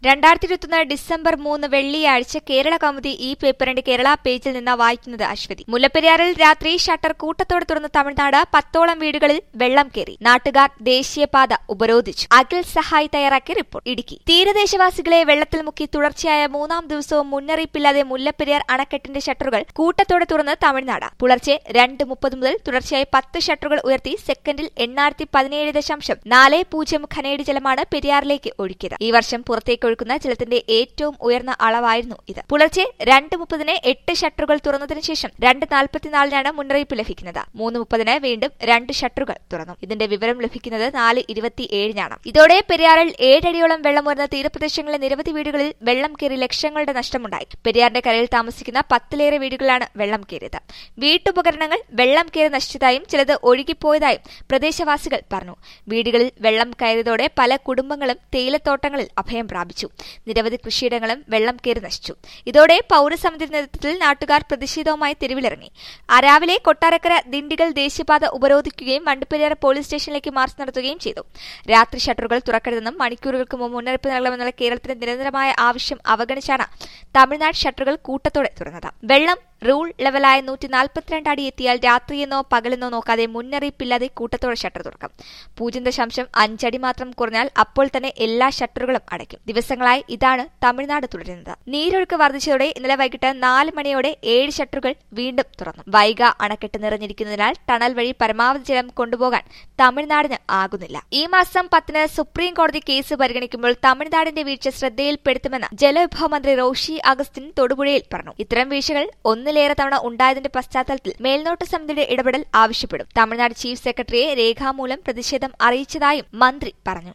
രണ്ടായിരത്തി ഇരുപത്തൊന്ന് ഡിസംബർ മൂന്ന് വെള്ളിയാഴ്ച കേരള കൗമുദി ഈ പേപ്പറിന്റെ കേരള പേജിൽ നിന്ന് വായിക്കുന്നത് അശ്വതി മുല്ലപ്പെരിയാറിൽ രാത്രി ഷട്ടർ കൂട്ടത്തോടെ തുറന്ന തമിഴ്നാട് പത്തോളം വീടുകളിൽ വെള്ളം കയറി നാട്ടുകാർ ദേശീയപാത ഉപരോധിച്ചു അഖിൽ സഹായ് തയ്യാറാക്കിയ റിപ്പോർട്ട് ഇടുക്കി തീരദേശവാസികളെ വെള്ളത്തിൽ മുക്കി തുടർച്ചയായ മൂന്നാം ദിവസവും മുന്നറിയിപ്പില്ലാതെ മുല്ലപ്പെരിയാർ അണക്കെട്ടിന്റെ ഷട്ടറുകൾ കൂട്ടത്തോടെ തുറന്ന് തമിഴ്നാട് പുലർച്ചെ രണ്ട് മുപ്പത് മുതൽ തുടർച്ചയായി പത്ത് ഷട്ടറുകൾ ഉയർത്തി സെക്കൻഡിൽ എണ്ണായിരത്തി പതിനേഴ് ദശാംശം നാല് പൂജ്യം ഖനേഡി ജലമാണ് പെരിയാറിലേക്ക് ഒഴുക്കിയത് ഈ വർഷം പുറത്തേക്ക് ഒഴുക്കുന്ന ജലത്തിന്റെ ഏറ്റവും ഉയർന്ന അളവായിരുന്നു ഇത് പുലർച്ചെ രണ്ട് മുപ്പതിന് എട്ട് ഷട്ടറുകൾ തുറന്നതിനു ശേഷം രണ്ട് നാൽപ്പത്തിനാലിനാണ് മുന്നറിയിപ്പ് ലഭിക്കുന്നത് മൂന്ന് മുപ്പതിന് വീണ്ടും രണ്ട് ഷട്ടറുകൾ തുറന്നു ഇതിന്റെ വിവരം ലഭിക്കുന്നത് നാല് ഇരുപത്തിയേഴിനാണ് ഇതോടെ പെരിയാറിൽ ഏഴടിയോളം വെള്ളമുയർന്ന തീരപ്രദേശങ്ങളിലെ നിരവധി വീടുകളിൽ വെള്ളം കയറി ലക്ഷങ്ങളുടെ നഷ്ടമുണ്ടായി പെരിയാറിന്റെ കരയിൽ താമസിക്കുന്ന പത്തിലേറെ വീടുകളാണ് വെള്ളം കയറിയത് വീട്ടുപകരണങ്ങൾ വെള്ളം കയറി നശിച്ചതായും ചിലത് ഒഴുകിപ്പോയതായും പ്രദേശവാസികൾ പറഞ്ഞു വീടുകളിൽ വെള്ളം കയറിയതോടെ പല കുടുംബങ്ങളും തേയിലത്തോട്ടങ്ങളിൽ അഭയം പ്രാപിച്ചു നിരവധി കൃഷിയിടങ്ങളും വെള്ളം കയറി നശിച്ചു ഇതോടെ പൌരസമിതി നേതൃത്വത്തിൽ നാട്ടുകാർ പ്രതിഷേധവുമായി തെരുവിലിറങ്ങി ആ രാവിലെ കൊട്ടാരക്കര ദിണ്ടിഗൽ ദേശീയപാത ഉപരോധിക്കുകയും വണ്ടിപ്പെരിയാർ പോലീസ് സ്റ്റേഷനിലേക്ക് മാർച്ച് നടത്തുകയും ചെയ്തു രാത്രി ഷട്ടറുകൾ തുറക്കരുതെന്നും മണിക്കൂറുകൾക്ക് മുമ്പ് മുന്നറിയിപ്പ് നൽകണമെന്നുള്ള കേരളത്തിന്റെ നിരന്തരമായ ആവശ്യം അവഗണിച്ചാണ് തമിഴ്നാട് ഷട്ടറുകൾ കൂട്ടത്തോടെ തുറന്നത് വെള്ളം റൂൾ ലെവലായ നൂറ്റി നാൽപ്പത്തിരണ്ട് അടി എത്തിയാൽ രാത്രിയെന്നോ പകലെന്നോ നോക്കാതെ മുന്നറിയിപ്പില്ലാതെ കൂട്ടത്തോടെ ഷട്ടർ തുറക്കും പൂജ്യം ദശാംശം അഞ്ചടി മാത്രം കുറഞ്ഞാൽ അപ്പോൾ തന്നെ എല്ലാ ഷട്ടറുകളും അടയ്ക്കും ദിവസങ്ങളായി ഇതാണ് തമിഴ്നാട് തുടരുന്നത് നീരൊഴുക്ക് വർദ്ധിച്ചതോടെ ഇന്നലെ വൈകിട്ട് നാല് മണിയോടെ ഏഴ് ഷട്ടറുകൾ വീണ്ടും തുറന്നു വൈഗ അണക്കെട്ട് നിറഞ്ഞിരിക്കുന്നതിനാൽ ടണൽ വഴി പരമാവധി ജലം കൊണ്ടുപോകാൻ തമിഴ്നാടിന് ആകുന്നില്ല ഈ മാസം പത്തിന് സുപ്രീം കോടതി കേസ് പരിഗണിക്കുമ്പോൾ തമിഴ്നാടിന്റെ വീഴ്ച ശ്രദ്ധയിൽപ്പെടുത്തുമെന്ന് ജലവിഭവ മന്ത്രി റോഷി അഗസ്റ്റിൻ തൊടുപുഴയിൽ പറഞ്ഞു ഇത്തരം വീഴ്ചകൾ ഒന്നിലേറെ തവണ ഉണ്ടായതിന്റെ പശ്ചാത്തലത്തിൽ മേൽനോട്ട സമിതിയുടെ ഇടപെടൽ ആവശ്യപ്പെടും തമിഴ്നാട് ചീഫ് സെക്രട്ടറിയെ രേഖാമൂലം പ്രതിഷേധം അറിയിച്ചതായും മന്ത്രി പറഞ്ഞു